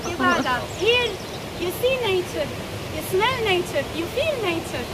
Ibadah. Here, you see nature, you smell nature, you feel nature.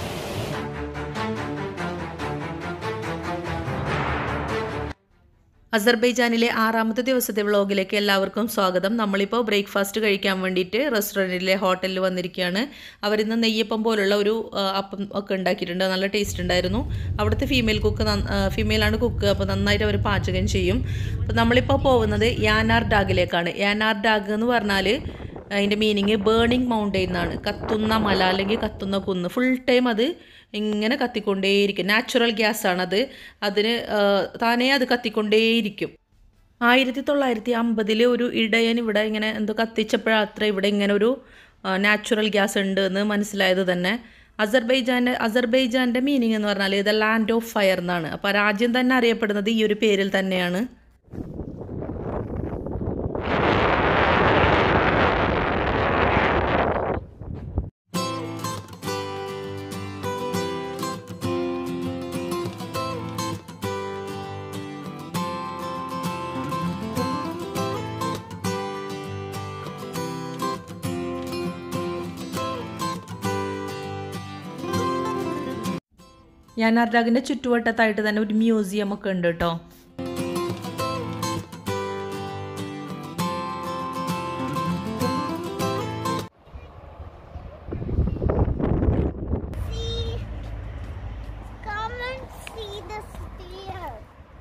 അസർബൈജാനിലെ ആറാമത്തെ ദിവസത്തെ വ്ളോഗിലേക്ക് എല്ലാവർക്കും സ്വാഗതം നമ്മളിപ്പോൾ ബ്രേക്ക്ഫാസ്റ്റ് കഴിക്കാൻ വേണ്ടിയിട്ട് റെസ്റ്റോറൻറ്റിലെ ഹോട്ടലിൽ വന്നിരിക്കുകയാണ് അവരിന്ന് നെയ്യപ്പം പോലുള്ള ഒരു ആ, അപ്പം ഒക്കെ ഉണ്ടാക്കിയിട്ടുണ്ട് നല്ല ടേസ്റ്റ് ഉണ്ടായിരുന്നു അവിടുത്തെ ഫീമെയിൽ കുക്ക് ഫീമെയിലാണ് കുക്ക് അപ്പോൾ നന്നായിട്ട് അവർ പാചകം ചെയ്യും അപ്പോൾ നമ്മളിപ്പോൾ പോകുന്നത് യാനാർ ഡാഗിലേക്കാണ് യാനാർ ഡാഗ് എന്ന് പറഞ്ഞാൽ അതിൻ്റെ മീനിങ് ബേണിംഗ് മൗണ്ടെയിൻ എന്നാണ് കത്തുന്ന മല അല്ലെങ്കിൽ കത്തുന്ന കുന്ന് ഫുൾ ടൈം അത് ഇങ്ങനെ കത്തിക്കൊണ്ടേയിരിക്കും നാച്ചുറൽ ഗ്യാസ് ആണത് അതിന് ആ, താനേ അത് കത്തിക്കൊണ്ടേയിരിക്കും ആയിരത്തി തൊള്ളായിരത്തി അമ്പതിൽ ഒരു ഇടയൻ ഇവിടെ ഇങ്ങനെ എന്തോ കത്തിച്ചപ്പോഴത്ര ഇവിടെ ഇങ്ങനെ ഒരു നാച്ചുറൽ ഗ്യാസ് ഉണ്ട് എന്ന് മനസ്സിലായത് തന്നെ അസർബൈജാൻ്റെ അസർബൈജാൻ്റെ മീനിങ് എന്ന് പറഞ്ഞാൽ ദ ലാൻഡ് ഓഫ് ഫയർ എന്നാണ് അപ്പോൾ ആ രാജ്യം തന്നെ അറിയപ്പെടുന്നത് ഈ ഒരു പേരിൽ തന്നെയാണ് യാനാർഡാഗിൻ്റെ ചുറ്റുവട്ടത്തായിട്ട് തന്നെ ഒരു മ്യൂസിയം ഒക്കെ ഉണ്ട് കേട്ടോ See, come and see the spear.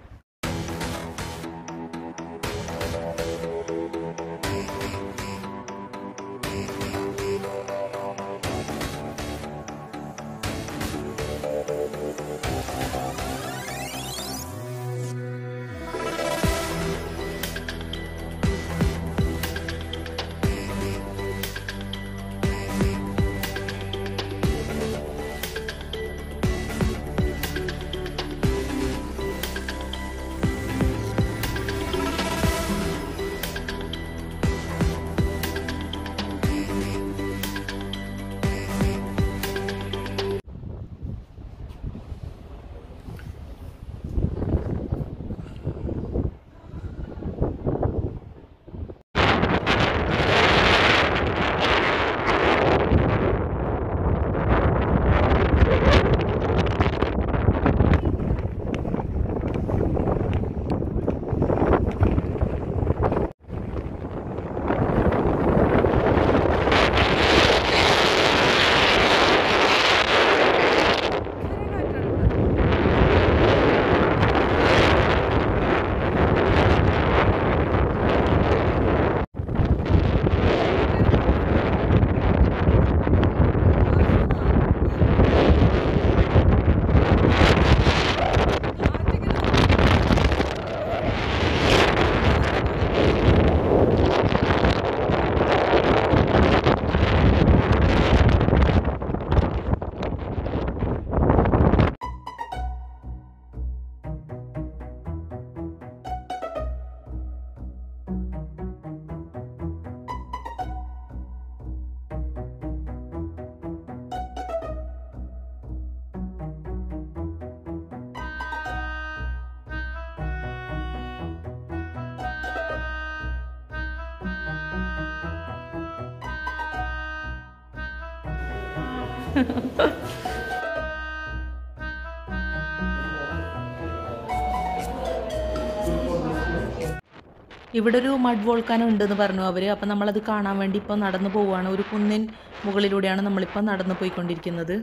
ഇവിടെ ഒരു മഡ് വോൾക്കാനം ഉണ്ടെന്ന് പറഞ്ഞു അവർ അപ്പം നമ്മളത് കാണാൻ വേണ്ടി ഇപ്പോൾ നടന്നു പോവുകയാണ് ഒരു കുന്നിൻ മുകളിലൂടെയാണ് നമ്മളിപ്പോൾ നടന്നു പോയിക്കൊണ്ടിരിക്കുന്നത്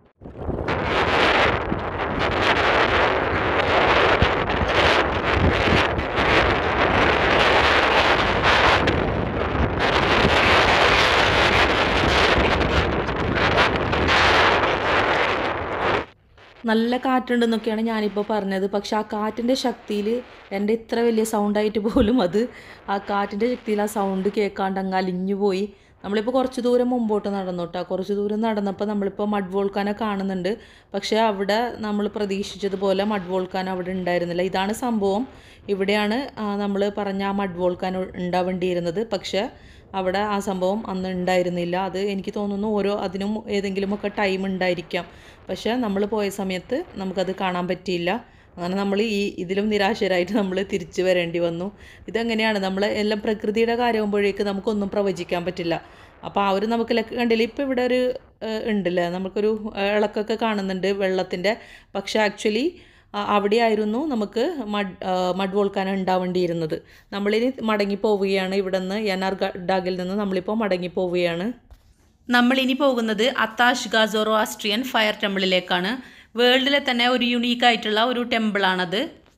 നല്ല കാറ്റുണ്ടെന്നൊക്കെയാണ് ഞാനിപ്പോൾ പറഞ്ഞത് പക്ഷെ ആ കാറ്റിൻ്റെ ശക്തിയിൽ എൻ്റെ ഇത്ര വലിയ സൗണ്ടായിട്ട് പോലും അത് ആ കാറ്റിൻ്റെ ശക്തിയിൽ ആ സൗണ്ട് കേൾക്കാണ്ട് അങ്ങ് അലിഞ്ഞു പോയി നമ്മളിപ്പോൾ കുറച്ച് ദൂരം മുമ്പോട്ട് നടന്നു കേട്ടോ കുറച്ച് ദൂരം നടന്നപ്പോൾ നമ്മളിപ്പോൾ മഡ് വോൾക്കാനെ കാണുന്നുണ്ട് പക്ഷേ അവിടെ നമ്മൾ പ്രതീക്ഷിച്ചതുപോലെ മഡ് വോൾക്കാൻ അവിടെ ഉണ്ടായിരുന്നില്ല ഇതാണ് സംഭവം ഇവിടെയാണ് നമ്മൾ പറഞ്ഞ ആ മഡ് വോൾക്കാൻ ഉണ്ടാവേണ്ടിയിരുന്നത് പക്ഷേ അവിടെ ആ സംഭവം അന്ന് ഉണ്ടായിരുന്നില്ല അത് എനിക്ക് തോന്നുന്നു ഓരോ അതിനും ഏതെങ്കിലുമൊക്കെ ടൈം ഉണ്ടായിരിക്കാം പക്ഷേ നമ്മൾ പോയ സമയത്ത് നമുക്കത് കാണാൻ പറ്റിയില്ല അങ്ങനെ നമ്മൾ ഈ ഇതിലും നിരാശരായിട്ട് നമ്മൾ തിരിച്ചു വരേണ്ടി വന്നു ഇതെങ്ങനെയാണ് നമ്മൾ എല്ലാം പ്രകൃതിയുടെ കാര്യമാകുമ്പോഴേക്ക് നമുക്കൊന്നും പ്രവചിക്കാൻ പറ്റില്ല അപ്പോൾ ആ ഒരു നമുക്ക് ലക്ക് കണ്ടില്ല ഇപ്പോൾ ഇവിടെ ഒരു ഏഹ്, ഉണ്ടല്ലേ നമുക്കൊരു ഏഹ്, ഇളക്കൊക്കെ കാണുന്നുണ്ട് വെള്ളത്തിൻ്റെ പക്ഷേ ആക്ച്വലി അവിടെയായിരുന്നു നമുക്ക് മഡ് മഡ് വോൾക്കാന ഉണ്ടാവേണ്ടിയിരുന്നത് നമ്മളിനി മടങ്ങി പോവുകയാണ് ഇവിടെ നിന്ന് യനാർ ഡാഗിൽ നിന്ന് നമ്മളിപ്പോൾ മടങ്ങി പോവുകയാണ് നമ്മൾ ഇനി പോകുന്നത് അത്താഷ് ഗാസോറോ ആസ്ട്രിയൻ ഫയർ ടെമ്പിളിലേക്കാണ് വേൾഡിലെ തന്നെ ഒരു യുണീക്ക് ആയിട്ടുള്ള ഒരു ടെമ്പിളാണത്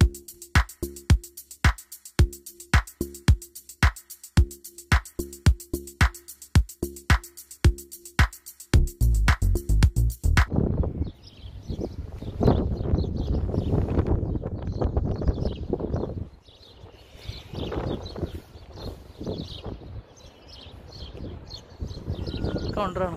കൗണ്ടറാണ്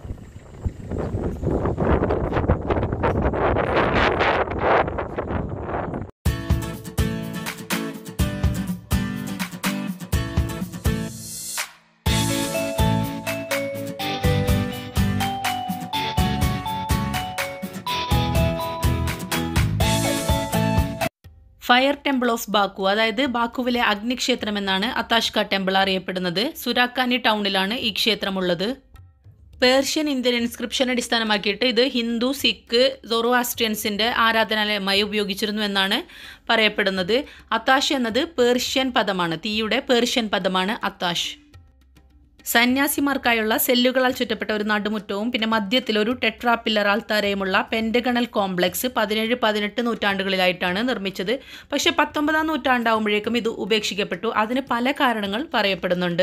ഫയർ ടെമ്പിൾ ഓഫ് ബാക്കു അതായത് ബാക്കുവിലെ അഗ്നിക്ഷേത്രം എന്നാണ് അത്താഷ്ക ടെമ്പിൾ അറിയപ്പെടുന്നത് സുരാക്കാനി ടൗണിലാണ് ഈ ക്ഷേത്രമുള്ളത് പേർഷ്യൻ ഇന്ത്യൻ ഇൻസ്ക്രിപ്ഷൻ അടിസ്ഥാനമാക്കിയിട്ട് ഇത് ഹിന്ദു സിഖ് സൊറോആസ്ട്രിയൻസിൻ്റെ ആരാധനാലയമായി ഉപയോഗിച്ചിരുന്നു എന്നാണ് പറയപ്പെടുന്നത് അത്താഷ് എന്നത് പേർഷ്യൻ പദമാണ് തീയുടെ പേർഷ്യൻ പദമാണ് അത്താഷ് സന്യാസിമാർക്കായുള്ള സെല്ലുകളാൽ ചുറ്റപ്പെട്ട ഒരു നടുമുറ്റവും പിന്നെ മധ്യത്തിൽ ഒരു ടെട്രാ പില്ലർ ആൽത്താരയുമുള്ള പെൻഡഗണൽ കോംപ്ലക്സ് പതിനേഴ് പതിനെട്ട് നൂറ്റാണ്ടുകളിലായിട്ടാണ് നിർമ്മിച്ചത് പക്ഷേ പത്തൊമ്പതാം നൂറ്റാണ്ടാവുമ്പോഴേക്കും ഇത് ഉപേക്ഷിക്കപ്പെട്ടു അതിന് പല കാരണങ്ങൾ പറയപ്പെടുന്നുണ്ട്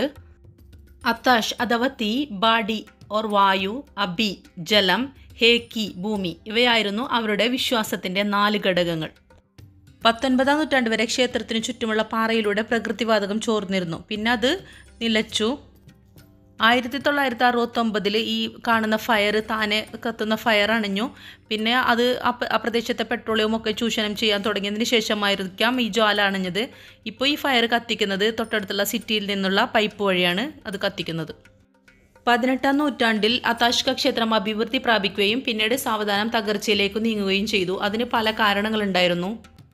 അത്താഷ് അഥവാ തീ ബാഡി ഓർ വായു അബി ജലം ഹേക്കി ഭൂമി ഇവയായിരുന്നു അവരുടെ വിശ്വാസത്തിൻ്റെ നാല് ഘടകങ്ങൾ പത്തൊൻപതാം നൂറ്റാണ്ട് വരെ ക്ഷേത്രത്തിന് ചുറ്റുമുള്ള പാറയിലൂടെ പ്രകൃതിവാതകം ചോർന്നിരുന്നു പിന്നെ അത് നിലച്ചു ആയിരത്തി തൊള്ളായിരത്തി അറുപത്തൊമ്പതിൽ ഈ കാണുന്ന ഫയർ താനെ കത്തുന്ന ഫയർ അണഞ്ഞു പിന്നെ അത് അപ്പ ആ പ്രദേശത്തെ പെട്രോളിയം ഒക്കെ ചൂഷണം ചെയ്യാൻ തുടങ്ങിയതിന് ശേഷമായിരിക്കാം ഈ ജ്വാല അണഞ്ഞത് ഇപ്പോൾ ഈ ഫയർ കത്തിക്കുന്നത് തൊട്ടടുത്തുള്ള സിറ്റിയിൽ നിന്നുള്ള പൈപ്പ് വഴിയാണ് അത് കത്തിക്കുന്നത് പതിനെട്ടാം നൂറ്റാണ്ടിൽ അതാഷ്ക ക്ഷേത്രം അഭിവൃദ്ധി പ്രാപിക്കുകയും പിന്നീട് സാവധാനം തകർച്ചയിലേക്ക് നീങ്ങുകയും ചെയ്തു അതിന് പല കാരണങ്ങളുണ്ടായിരുന്നു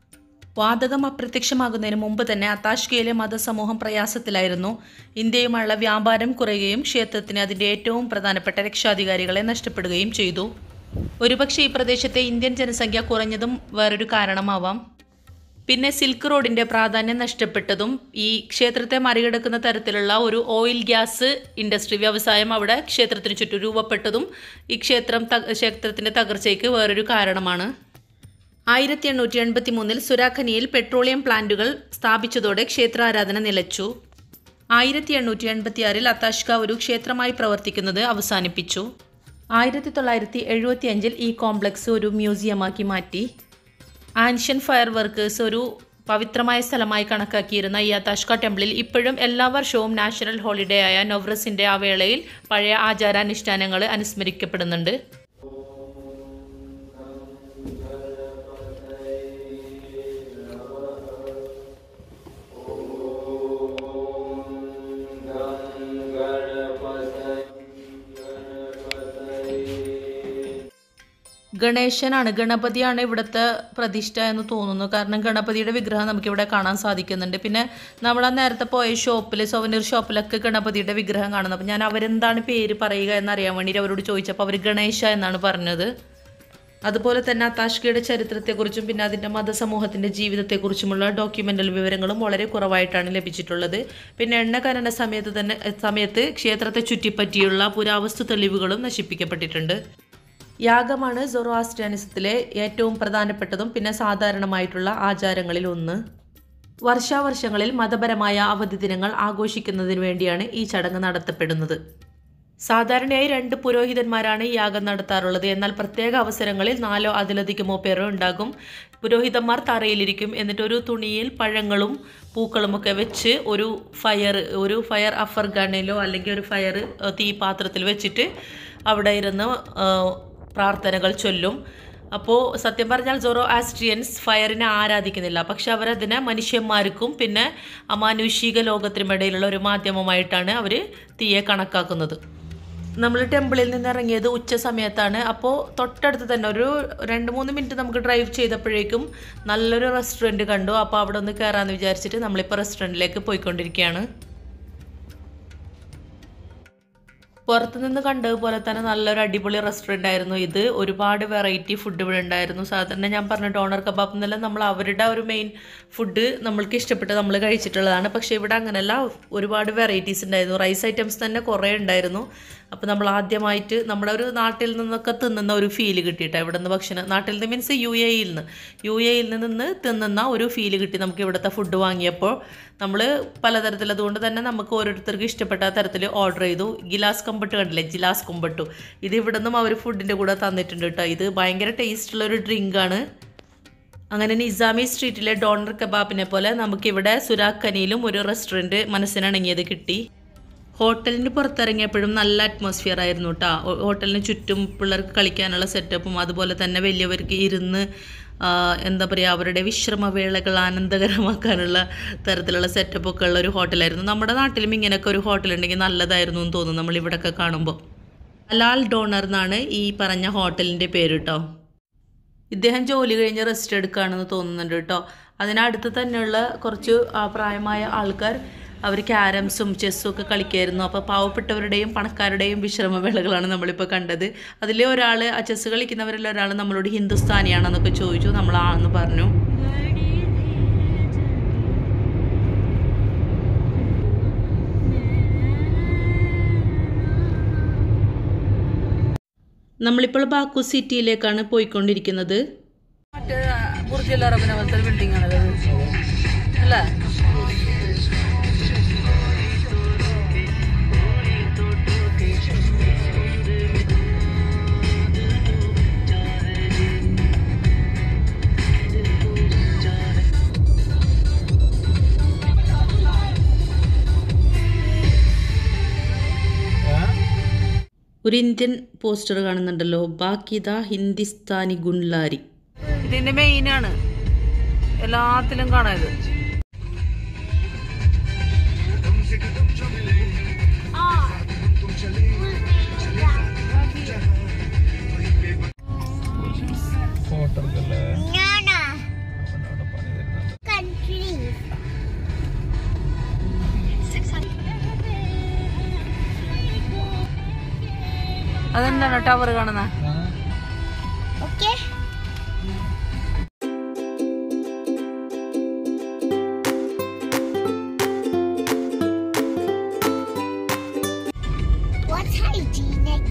വാതകം അപ്രത്യക്ഷമാകുന്നതിന് മുമ്പ് തന്നെ അത്താഷ്കയിലെ മതസമൂഹം പ്രയാസത്തിലായിരുന്നു ഇന്ത്യയുമായുള്ള വ്യാപാരം കുറയുകയും ക്ഷേത്രത്തിന് അതിൻ്റെ ഏറ്റവും പ്രധാനപ്പെട്ട രക്ഷാധികാരികളെ നഷ്ടപ്പെടുകയും ചെയ്തു ഒരുപക്ഷെ ഈ പ്രദേശത്തെ ഇന്ത്യൻ ജനസംഖ്യ കുറഞ്ഞതും വേറൊരു കാരണമാവാം പിന്നെ സിൽക്ക് റോഡിൻ്റെ പ്രാധാന്യം നഷ്ടപ്പെട്ടതും ഈ ക്ഷേത്രത്തെ മറികടക്കുന്ന തരത്തിലുള്ള ഒരു ഓയിൽ ഗ്യാസ് ഇൻഡസ്ട്രി വ്യവസായം അവിടെ ക്ഷേത്രത്തിന് ചുറ്റും രൂപപ്പെട്ടതും ഈ ക്ഷേത്രം ത ക്ഷേത്രത്തിൻ്റെ തകർച്ചയ്ക്ക് വേറൊരു കാരണമാണ് ആയിരത്തി എണ്ണൂറ്റി എൺപത്തി മൂന്നിൽ സുരാഖനിയിൽ പെട്രോളിയം പ്ലാന്റുകൾ സ്ഥാപിച്ചതോടെ ക്ഷേത്രാരാധന നിലച്ചു ആയിരത്തി എണ്ണൂറ്റി എൺപത്തിയാറിൽ അത്താഷ്ക ഒരു ക്ഷേത്രമായി പ്രവർത്തിക്കുന്നത് അവസാനിപ്പിച്ചു ആയിരത്തി തൊള്ളായിരത്തി എഴുപത്തി അഞ്ചിൽ ഈ കോംപ്ലക്സ് ഒരു മ്യൂസിയമാക്കി മാറ്റി ആൻഷ്യൻ ഫയർ വർക്കേഴ്സ് ഒരു പവിത്രമായ സ്ഥലമായി കണക്കാക്കിയിരുന്ന ഈ അത്താഷ്ക ടെമ്പിളിൽ ഇപ്പോഴും എല്ലാ വർഷവും നാഷണൽ ഹോളിഡേ ആയ നൊവ്രസിൻ്റെ ആ വേളയിൽ പഴയ ആചാരാനുഷ്ഠാനങ്ങൾ അനുസ്മരിക്കപ്പെടുന്നുണ്ട് ഗണേശനാണ് ഗണപതിയാണ് ഇവിടുത്തെ പ്രതിഷ്ഠ എന്ന് തോന്നുന്നു കാരണം ഗണപതിയുടെ വിഗ്രഹം നമുക്കിവിടെ കാണാൻ സാധിക്കുന്നുണ്ട് പിന്നെ നമ്മൾ ആ നേരത്തെ പോയ ഷോപ്പിൽ സൊവനീർ ഷോപ്പിലൊക്കെ ഗണപതിയുടെ വിഗ്രഹം കാണുന്നത് അപ്പോൾ ഞാൻ അവരെന്താണ് പേര് പറയുക എന്നറിയാൻ വേണ്ടിയിട്ട് അവരോട് ചോദിച്ചപ്പോൾ അവർ ഗണേശ എന്നാണ് പറഞ്ഞത് അതുപോലെ തന്നെ അത്താഷ്കയുടെ ചരിത്രത്തെക്കുറിച്ചും പിന്നെ അതിൻ്റെ മതസമൂഹത്തിൻ്റെ ജീവിതത്തെക്കുറിച്ചുമുള്ള ഡോക്യുമെൻ്റൽ വിവരങ്ങളും വളരെ കുറവായിട്ടാണ് ലഭിച്ചിട്ടുള്ളത് പിന്നെ എണ്ണ ഖനന സമയത്ത് തന്നെ സമയത്ത് ക്ഷേത്രത്തെ ചുറ്റിപ്പറ്റിയുള്ള പുരാവസ്തു തെളിവുകളും നശിപ്പിക്കപ്പെട്ടിട്ടുണ്ട് യാഗമാണ് സൊറോആസ്ട്രിയാനിസത്തിലെ ഏറ്റവും പ്രധാനപ്പെട്ടതും പിന്നെ സാധാരണമായിട്ടുള്ള ആചാരങ്ങളിൽ ഒന്ന് വർഷാവർഷങ്ങളിൽ മതപരമായ അവധി ദിനങ്ങൾ ആഘോഷിക്കുന്നതിന് വേണ്ടിയാണ് ഈ ചടങ്ങ് നടത്തപ്പെടുന്നത് സാധാരണയായി രണ്ട് പുരോഹിതന്മാരാണ് ഈ യാഗം നടത്താറുള്ളത് എന്നാൽ പ്രത്യേക അവസരങ്ങളിൽ നാലോ അതിലധികമോ പേരോ ഉണ്ടാകും പുരോഹിതന്മാർ തറയിലിരിക്കും എന്നിട്ട് ഒരു തുണിയിൽ പഴങ്ങളും പൂക്കളുമൊക്കെ വെച്ച് ഒരു ഫയർ ഒരു ഫയർ അഫർ ഗണിലോ അല്ലെങ്കിൽ ഒരു ഫയർ തീപാത്രത്തിൽ വെച്ചിട്ട് അവിടെ ഇരുന്ന് ആ, പ്രാർത്ഥനകൾ ചൊല്ലും അപ്പോൾ സത്യം പറഞ്ഞാൽ സൊറോ ആസ്ട്രിയൻസ് ഫയറിനെ ആരാധിക്കുന്നില്ല പക്ഷെ അവരതിനെ മനുഷ്യന്മാർക്കും പിന്നെ അമാനുഷിക ലോകത്തിനും ഇടയിലുള്ള ഒരു മാധ്യമമായിട്ടാണ് അവർ തീയെ കണക്കാക്കുന്നത് നമ്മൾ ടെമ്പിളിൽ നിന്ന് ഇറങ്ങിയത് ഉച്ച സമയത്താണ് അപ്പോൾ തൊട്ടടുത്ത് തന്നെ ഒരു രണ്ട് മൂന്ന് മിനിറ്റ് നമുക്ക് ഡ്രൈവ് ചെയ്തപ്പോഴേക്കും നല്ലൊരു റെസ്റ്റോറൻറ്റ് കണ്ടു അപ്പോൾ അവിടെ ഒന്ന് കയറാമെന്ന് വിചാരിച്ചിട്ട് നമ്മളിപ്പോൾ റെസ്റ്റോറൻറ്റിലേക്ക് പോയിക്കൊണ്ടിരിക്കുകയാണ് പുറത്തുനിന്ന് കണ്ടതുപോലെ തന്നെ നല്ലൊരു അടിപൊളി റെസ്റ്റോറൻ്റ് ആയിരുന്നു ഇത് ഒരുപാട് വെറൈറ്റി ഫുഡ് ഇവിടെ ഉണ്ടായിരുന്നു സാധാരണ ഞാൻ പറഞ്ഞ ഡോണർ കബാബ് എന്നല്ല നമ്മൾ അവരുടെ ഒരു മെയിൻ ഫുഡ് നമ്മൾക്ക് ഇഷ്ടപ്പെട്ട് നമ്മൾ കഴിച്ചിട്ടുള്ളതാണ് പക്ഷേ ഇവിടെ അങ്ങനെയല്ല ഒരുപാട് വെറൈറ്റീസ് ഉണ്ടായിരുന്നു റൈസ് ഐറ്റംസ് തന്നെ കുറേ ഉണ്ടായിരുന്നു അപ്പോൾ നമ്മൾ ആദ്യമായിട്ട് നമ്മുടെ ഒരു നാട്ടിൽ നിന്നൊക്കെ തിന്നുന്ന ഒരു ഫീല് കിട്ടിയിട്ട് ഇവിടെ നിന്ന് ഭക്ഷണം നാട്ടിൽ നിന്ന് മീൻസ് യു എ ഇയിൽ നിന്ന് യു എ ഇയിൽ നിന്ന് തിന്നുന്ന ഒരു ഫീല് കിട്ടി നമുക്ക് ഇവിടുത്തെ ഫുഡ് വാങ്ങിയപ്പോൾ നമ്മൾ പലതരത്തിൽ അതുകൊണ്ട് തന്നെ നമുക്ക് ഓരോരുത്തർക്ക് ഇഷ്ടപ്പെട്ട തരത്തിൽ ഓർഡർ ചെയ്തു ഗിലാസ് കമ്പട്ട് കണ്ടില്ലേ ജിലാസ് കുമ്പട്ടു ഇത് ഇവിടെ നിന്നും അവർ ഫുഡിൻ്റെ കൂടെ തന്നിട്ടുണ്ട് കേട്ടോ ഇത് ഭയങ്കര ടേസ്റ്റുള്ള ഒരു ഡ്രിങ്കാണ് അങ്ങനെ നിസാമി സ്ട്രീറ്റിലെ ഡോണർ കബാബിനെ പോലെ നമുക്കിവിടെ സുരാഖനിയിലും ഒരു റെസ്റ്റോറൻറ്റ് മനസ്സിനിണങ്ങിയത് കിട്ടി ഹോട്ടലിന് പുറത്തിറങ്ങിയപ്പോഴും നല്ല അറ്റ്മോസ്ഫിയർ ആയിരുന്നു കേട്ടോ ഹോട്ടലിന് ചുറ്റും പിള്ളേർക്ക് കളിക്കാനുള്ള സെറ്റപ്പും അതുപോലെ തന്നെ വലിയവർക്ക് ഇരുന്ന് ആ, എന്താ പറയുക അവരുടെ വിശ്രമവേളകൾ ആനന്ദകരമാക്കാനുള്ള തരത്തിലുള്ള സെറ്റപ്പൊക്കെ ഉള്ള ഒരു ഹോട്ടലായിരുന്നു നമ്മുടെ നാട്ടിലും ഇങ്ങനെയൊക്കെ ഒരു ഹോട്ടൽ ഉണ്ടെങ്കിൽ നല്ലതായിരുന്നു എന്ന് തോന്നുന്നു നമ്മൾ ഇവിടെയൊക്കെ കാണുമ്പോൾ ഹലാൽ ഡോണർ എന്നാണ് ഈ പറഞ്ഞ ഹോട്ടലിൻ്റെ പേര് കേട്ടോ ഇദ്ദേഹം ജോലി കഴിഞ്ഞ് റെസ്റ്റ് എടുക്കുകയാണെന്ന് തോന്നുന്നുണ്ട് കേട്ടോ അതിനടുത്ത് തന്നെയുള്ള കുറച്ച് ആ, പ്രായമായ ആൾക്കാർ അവർ ക്യാരംസും ചെസ്സും ഒക്കെ കളിക്കായിരുന്നു അപ്പോൾ പാവപ്പെട്ടവരുടെയും പണക്കാരുടെയും വിശ്രമവേളകളാണ് നമ്മളിപ്പോൾ കണ്ടത് അതിലെ ഒരാൾ ആ ചെസ്സ് കളിക്കുന്നവരിൽ ഒരാൾ നമ്മളോട് ഹിന്ദുസ്ഥാനിയാണെന്നൊക്കെ ചോദിച്ചു നമ്മൾ ആണെന്ന് പറഞ്ഞു നമ്മളിപ്പോൾ ബാക്കു സിറ്റിയിലേക്കാണ് പോയിക്കൊണ്ടിരിക്കുന്നത് മറ്റേ ബുർജ് അറബിനെ പോലത്തെ ബിൽഡിംഗ് ആണ് അല്ലേ ഒരു ഇന്ത്യൻ പോസ്റ്റർ കാണുന്നുണ്ടല്ലോ ബാക്കിദ ഹിന്ദിസ്ഥാനി ഗുൺലാരി ഇതിന്റെ മെയിൻ ആണ് എല്ലാത്തിലും കാണാം ഇത് അതെന്താണ് ടവർ കാണുന്നത് Okay. What's hygienic?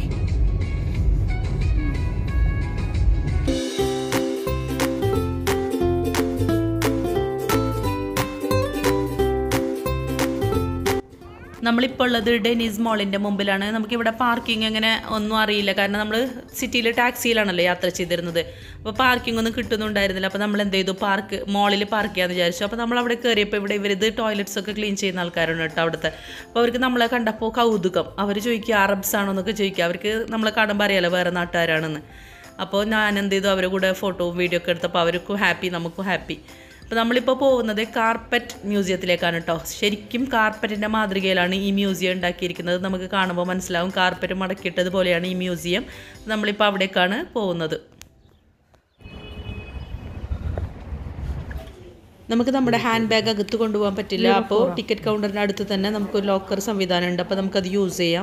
നമ്മളിപ്പോൾ ഉള്ളത് ഡെനീസ് മോളിൻ്റെ മുമ്പിലാണ് നമുക്കിവിടെ പാർക്കിംഗ് എങ്ങനെ ഒന്നും അറിയില്ല കാരണം നമ്മൾ സിറ്റിയിൽ ടാക്സിയിലാണല്ലോ യാത്ര ചെയ്തിരുന്നത് അപ്പോൾ പാർക്കിംഗ് ഒന്നും കിട്ടുന്നുണ്ടായിരുന്നില്ല അപ്പോൾ നമ്മൾ എന്ത് ചെയ്തു പാർക്ക് മോളിൽ പാർക്ക് ചെയ്യാമെന്ന് വിചാരിച്ചു അപ്പോൾ നമ്മൾ അവിടെ കയറിയപ്പോൾ ഇവിടെ ഇവരിത് ടോയ്ലറ്റ്സ് ഒക്കെ ക്ലീൻ ചെയ്യുന്ന ആൾക്കാരാണ് കേട്ടോ അവിടുത്തെ അപ്പോൾ അവർക്ക് നമ്മളെ കണ്ടപ്പോൾ കൗതുകം അവർ ചോദിക്കുക അറബ്സ് ആണോ എന്നൊക്കെ ചോദിക്കുക അവർക്ക് നമ്മളെ കാണുമ്പോൾ അറിയാലോ വേറെ നാട്ടുകാരാണെന്ന് അപ്പോൾ ഞാൻ എന്ത് ചെയ്തു അവരുടെ കൂടെ ഫോട്ടോവും വീഡിയോ ഒക്കെ എടുത്തപ്പോൾ അവർക്കും ഹാപ്പി നമുക്കും ഹാപ്പി അപ്പോൾ നമ്മളിപ്പോൾ പോകുന്നത് കാർപ്പറ്റ് മ്യൂസിയത്തിലേക്കാണ് കേട്ടോ ശരിക്കും കാർപ്പറ്റിൻ്റെ മാതൃകയിലാണ് ഈ മ്യൂസിയം ഉണ്ടാക്കിയിരിക്കുന്നത് നമുക്ക് കാണുമ്പോൾ മനസ്സിലാവും കാർപ്പറ്റ് മടക്കിയിട്ടതുപോലെയാണ് ഈ മ്യൂസിയം നമ്മളിപ്പോൾ അവിടേക്കാണ് പോകുന്നത് നമുക്ക് നമ്മുടെ ഹാൻഡ് ബാഗ് അകത്ത് കൊണ്ടുപോകാൻ പറ്റില്ല അപ്പോൾ ടിക്കറ്റ് കൗണ്ടറിൻ്റെ അടുത്ത് തന്നെ നമുക്ക് ലോക്കർ സംവിധാനം ഉണ്ട് അപ്പോൾ നമുക്കത് യൂസ് ചെയ്യാം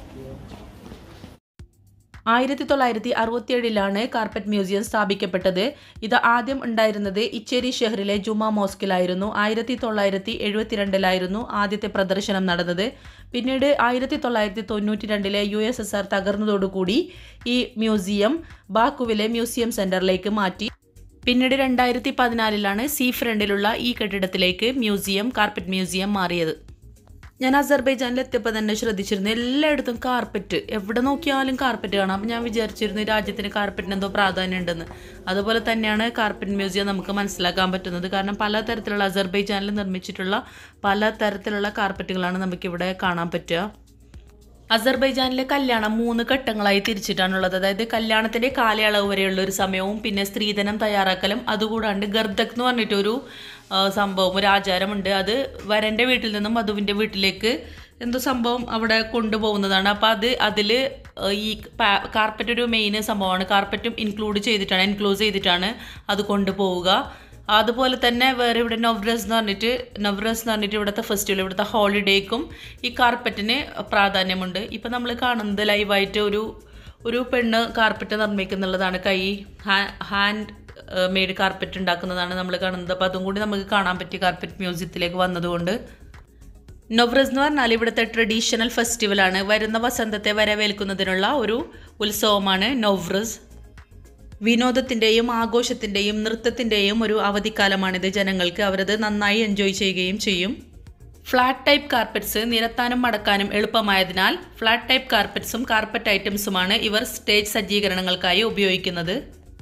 ആയിരത്തി തൊള്ളായിരത്തി അറുപത്തിയേഴിലാണ് കാർപ്പറ്റ് മ്യൂസിയം സ്ഥാപിക്കപ്പെട്ടത് ഇത് ആദ്യം ഉണ്ടായിരുന്നത് ഇച്ചേരി ഷെഹറിലെ ജുമാ മോസ്കിലായിരുന്നു ആയിരത്തി തൊള്ളായിരത്തി എഴുപത്തിരണ്ടിലായിരുന്നു ആദ്യത്തെ പ്രദർശനം നടന്നത് പിന്നീട് ആയിരത്തി തൊള്ളായിരത്തി തൊണ്ണൂറ്റി രണ്ടിലെ യു എസ് എസ് ആർ തകർന്നതോടുകൂടി ഈ മ്യൂസിയം ബാക്കുവിലെ മ്യൂസിയം സെൻറ്ററിലേക്ക് മാറ്റി പിന്നീട് രണ്ടായിരത്തി പതിനാലിലാണ് സീ ഫ്രണ്ടിലുള്ള ഈ കെട്ടിടത്തിലേക്ക് മ്യൂസിയം കാർപ്പറ്റ് മ്യൂസിയം മാറിയത് ഞാൻ അസർബൈജാനിൽ എത്തിയപ്പോൾ തന്നെ ശ്രദ്ധിച്ചിരുന്നു എല്ലായിടത്തും കാർപ്പറ്റ് എവിടെ നോക്കിയാലും കാർപ്പറ്റ് കാണാം അപ്പം ഞാൻ വിചാരിച്ചിരുന്നു ഈ രാജ്യത്തിന് കാർപ്പറ്റിന് എന്തോ പ്രാധാന്യം ഉണ്ടെന്ന് അതുപോലെ തന്നെയാണ് കാർപ്പറ്റ് മ്യൂസിയം നമുക്ക് മനസ്സിലാക്കാൻ പറ്റുന്നത് കാരണം പല തരത്തിലുള്ള അസർബൈജാനിൽ നിർമ്മിച്ചിട്ടുള്ള പല തരത്തിലുള്ള കാർപ്പറ്റുകളാണ് നമുക്കിവിടെ കാണാൻ പറ്റുക അസർബൈജാനിലെ കല്യാണം മൂന്ന് ഘട്ടങ്ങളായി തിരിച്ചിട്ടാണുള്ളത് അതായത് കല്യാണത്തിന്റെ കാലയളവ് വരെയുള്ള ഒരു സമയവും പിന്നെ സ്ത്രീധനം തയ്യാറാക്കലും അതുകൂടാണ്ട് ഗർദക് എന്ന് പറഞ്ഞിട്ടൊരു ആ, സംഭവം ഒരു ആചാരമുണ്ട് അത് വരൻ്റെ വീട്ടിൽ നിന്നും വധുവിൻ്റെ വീട്ടിലേക്ക് എന്തോ സംഭവം അവിടെ കൊണ്ടുപോകുന്നതാണ് അപ്പോൾ അത് അതിൽ ഈ കാർപ്പറ്റ് ഒരു മെയിൻ സംഭവമാണ് കാർപ്പറ്റും ഇൻക്ലൂഡ് ചെയ്തിട്ടാണ് ഇൻക്ലൂസ് ചെയ്തിട്ടാണ് അത് കൊണ്ടുപോവുക അതുപോലെ തന്നെ വേറെ ഇവിടെ നവ്രസ് എന്ന് പറഞ്ഞിട്ട് നവ്രസ് എന്ന് പറഞ്ഞിട്ട് ഇവിടുത്തെ ഫെസ്റ്റിവൽ ഇവിടുത്തെ ഹോളിഡേക്കും ഈ കാർപ്പറ്റിന് പ്രാധാന്യമുണ്ട് ഇപ്പം നമ്മൾ കാണുന്നത് ലൈവായിട്ട് ഒരു ഒരു പെണ്ണ് കാർപ്പറ്റ് നിർമ്മിക്കുന്നുള്ളതാണ് കൈ ഹാൻഡ് മെയ്ഡ് കാർപ്പറ്റ് ഉണ്ടാക്കുന്നതാണ് നമ്മൾ കാണുന്നത് അപ്പോൾ അതും കൂടി നമുക്ക് കാണാൻ പറ്റി കാർപ്പറ്റ് മ്യൂസിയത്തിലേക്ക് വന്നതുകൊണ്ട് നൊവ്രസ് എന്ന് പറഞ്ഞാൽ ഇവിടുത്തെ ട്രഡീഷണൽ ഫെസ്റ്റിവലാണ് വരുന്ന വസന്തത്തെ വരവേൽക്കുന്നതിനുള്ള ഒരു ഉത്സവമാണ് നൊവ്രസ് വിനോദത്തിൻ്റെയും ആഘോഷത്തിൻ്റെയും നൃത്തത്തിൻ്റെയും ഒരു അവധിക്കാലമാണിത് ജനങ്ങൾക്ക് അവരത് നന്നായി എൻജോയ് ചെയ്യുകയും ചെയ്യും ഫ്ലാറ്റ് ടൈപ്പ് കാർപ്പറ്റ്സ് നിരത്താനും മടക്കാനും എളുപ്പമായതിനാൽ ഫ്ലാറ്റ് ടൈപ്പ് കാർപ്പറ്റ്സും കാർപ്പറ്റ് ഐറ്റംസുമാണ് ഇവർ സ്റ്റേജ് സജ്ജീകരണങ്ങൾക്കായി ഉപയോഗിക്കുന്നത്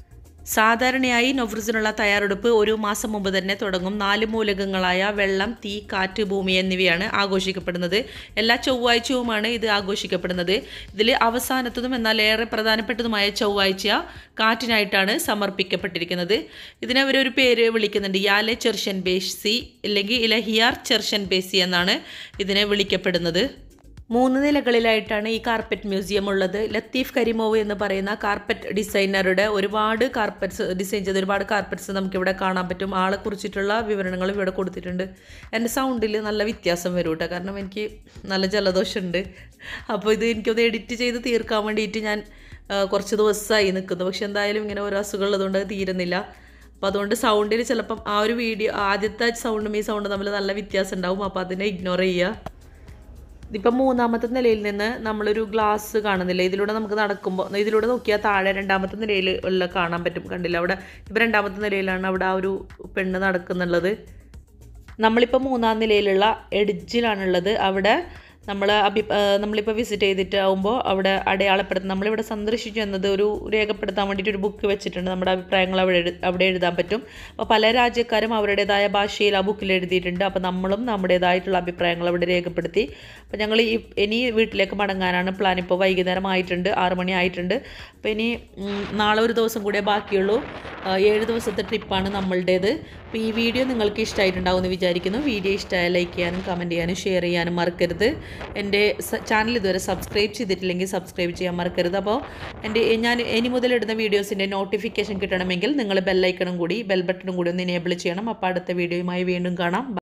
സാധാരണയായി നൊവ്രസിനുള്ള തയ്യാറെടുപ്പ് ഒരു മാസം മുമ്പ് തന്നെ തുടങ്ങും നാല് മൂലകങ്ങളായ വെള്ളം തീ കാറ്റ് ഭൂമി എന്നിവയാണ് ആഘോഷിക്കപ്പെടുന്നത് എല്ലാ ചൊവ്വാഴ്ചയുമാണ് ഇത് ആഘോഷിക്കപ്പെടുന്നത് ഇതിൽ അവസാനത്തതും എന്നാൽ ഏറെ പ്രധാനപ്പെട്ടതുമായ ചൊവ്വാഴ്ച കാറ്റിനായിട്ടാണ് സമർപ്പിക്കപ്പെട്ടിരിക്കുന്നത് ഇതിനെ അവരൊരു പേര് വിളിക്കുന്നുണ്ട് യാലെ ചെർഷൻ ബേസി അല്ലെങ്കിൽ ഇലഹിയാർ ചെർഷൻ ബേസി എന്നാണ് ഇതിനെ വിളിക്കപ്പെടുന്നത് മൂന്ന് നിലകളിലായിട്ടാണ് ഈ കാർപ്പറ്റ് മ്യൂസിയം ഉള്ളത് ലത്തീഫ് കരിമോവ് എന്ന് പറയുന്ന കാർപ്പറ്റ് ഡിസൈനറുടെ ഒരുപാട് കാർപ്പറ്റ്സ് ഡിസൈൻ ചെയ്ത ഒരുപാട് കാർപ്പറ്റ്സ് നമുക്കിവിടെ കാണാൻ പറ്റും ആളെ കുറിച്ചിട്ടുള്ള വിവരണങ്ങളും ഇവിടെ കൊടുത്തിട്ടുണ്ട് എൻ്റെ സൗണ്ടിൽ നല്ല വ്യത്യാസം വരും കേട്ടോ കാരണം എനിക്ക് നല്ല ജലദോഷമുണ്ട് അപ്പോൾ ഇത് എനിക്കൊന്ന് എഡിറ്റ് ചെയ്ത് തീർക്കാൻ വേണ്ടിയിട്ട് ഞാൻ കുറച്ച് ദിവസമായി നിൽക്കുന്നു പക്ഷെ എന്തായാലും ഇങ്ങനെ ഓരോ അസുഖമുള്ളതുകൊണ്ട് അത് തീരുന്നില്ല അപ്പോൾ അതുകൊണ്ട് സൗണ്ടിൽ ചിലപ്പം ആ ഒരു വീഡിയോ ആദ്യത്തെ സൗണ്ടും ഈ സൗണ്ടും തമ്മിൽ നല്ല വ്യത്യാസം ഉണ്ടാവും അപ്പോൾ അതിനെ ഇഗ്നോർ ചെയ്യുക ഇതിപ്പം മൂന്നാമത്തെ നിലയിൽ നിന്ന് നമ്മളൊരു ഗ്ലാസ് കാണുന്നില്ല ഇതിലൂടെ നമുക്ക് നടക്കുമ്പോൾ ഇതിലൂടെ നോക്കിയാൽ താഴെ രണ്ടാമത്തെ നിലയിൽ ഉള്ള കാണാൻ പറ്റും കണ്ടില്ല അവിടെ ഇപ്പം രണ്ടാമത്തെ നിലയിലാണ് അവിടെ ആ ഒരു പെണ്ണ് നടക്കുന്നുള്ളത് നമ്മളിപ്പോൾ മൂന്നാം നിലയിലുള്ള എഡ്ജിലാണുള്ളത് അവിടെ നമ്മൾ അഭി നമ്മളിപ്പോൾ വിസിറ്റ് ചെയ്തിട്ടാവുമ്പോൾ അവിടെ അടയാളപ്പെടുത്തും നമ്മളിവിടെ സന്ദർശിച്ചു എന്നത് ഒരു രേഖപ്പെടുത്താൻ വേണ്ടിയിട്ട് ഒരു ബുക്ക് വെച്ചിട്ടുണ്ട് നമ്മുടെ അഭിപ്രായങ്ങൾ അവിടെ എഴു അവിടെ എഴുതാൻ പറ്റും അപ്പോൾ പല രാജ്യക്കാരും അവരുടേതായ ഭാഷയിൽ ആ ബുക്കിൽ എഴുതിയിട്ടുണ്ട് അപ്പോൾ നമ്മളും നമ്മുടേതായിട്ടുള്ള അഭിപ്രായങ്ങൾ അവിടെ രേഖപ്പെടുത്തി അപ്പോൾ ഞങ്ങൾ ഈ ഇനി വീട്ടിലേക്ക് മടങ്ങാനാണ് പ്ലാൻ ഇപ്പോൾ വൈകുന്നേരം ആയിട്ടുണ്ട് ആറ് മണി ആയിട്ടുണ്ട് അപ്പോൾ ഇനി നാളെ ഒരു ദിവസം കൂടെ ബാക്കിയുള്ളൂ ഏഴ് ദിവസത്തെ ട്രിപ്പാണ് നമ്മളുടേത് അപ്പോൾ ഈ വീഡിയോ നിങ്ങൾക്ക് ഇഷ്ടമായിട്ടുണ്ടാവും എന്ന് വിചാരിക്കുന്നു വീഡിയോ ഇഷ്ടമായ ലൈക്ക് ചെയ്യാനും കമൻറ്റ് ചെയ്യാനും ഷെയർ ചെയ്യാനും മറക്കരുത് എൻ്റെ ചാനൽ ഇതുവരെ സബ്സ്ക്രൈബ് ചെയ്തിട്ടില്ലെങ്കിൽ സബ്സ്ക്രൈബ് ചെയ്യാൻ മറക്കരുത് അപ്പോൾ എൻ്റെ ഞാൻ ഇനി മുതൽ ഇടുന്ന വീഡിയോസിൻ്റെ നോട്ടിഫിക്കേഷൻ കിട്ടണമെങ്കിൽ നിങ്ങൾ ബെല്ലൈക്കണും കൂടി ബെൽ ബട്ടണും കൂടി ഒന്ന് എനേബിൾ ചെയ്യണം അപ്പോൾ അടുത്ത വീഡിയോയുമായി വീണ്ടും കാണാം